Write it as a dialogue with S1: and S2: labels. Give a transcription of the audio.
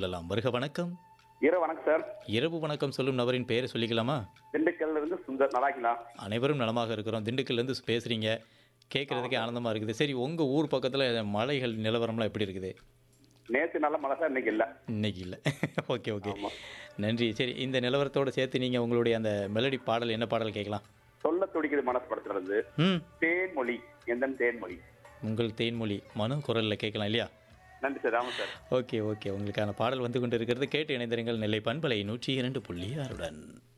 S1: கொள்ளலாம் வருக வணக்கம்
S2: இரவு வணக்கம் சார்
S1: இரவு வணக்கம் சொல்லும் நபரின் பெயரை சொல்லிக்கலாமா
S2: திண்டுக்கல்ல இருந்து சுந்தர் நல்லாங்களா
S1: அனைவரும் நலமாக இருக்கிறோம் திண்டுக்கல்லேருந்து பேசுகிறீங்க கேட்குறதுக்கே ஆனந்தமாக இருக்குது சரி உங்கள் ஊர் பக்கத்தில் மலைகள் நிலவரம்லாம் எப்படி இருக்குது
S2: நேத்து நல்ல மழை சார் இன்னைக்கு இல்ல
S1: இன்னைக்கு இல்லை ஓகே ஓகே
S2: ஆமா.
S1: நன்றி சரி இந்த நிலவரத்தோடு சேர்த்து நீங்கள் உங்களுடைய அந்த மெலடி பாடல் என்ன பாடல் கேட்கலாம்
S2: சொல்ல துடிக்குது மனசு படத்துல இருந்து
S1: ம்
S2: தேன்மொழி எந்த தேன்மொழி
S1: உங்கள் தேன்மொழி மனு குரலில் கேட்கலாம் இல்லையா
S2: நன்றி சார் ஆமாம் சார்
S1: ஓகே ஓகே உங்களுக்கான பாடல் வந்து கொண்டு இருக்கிறது கேட்டு இணைந்திருங்கள் நெல்லை பண்பலை நூற்றி இரண்டு புள்ளி ஆறுடன்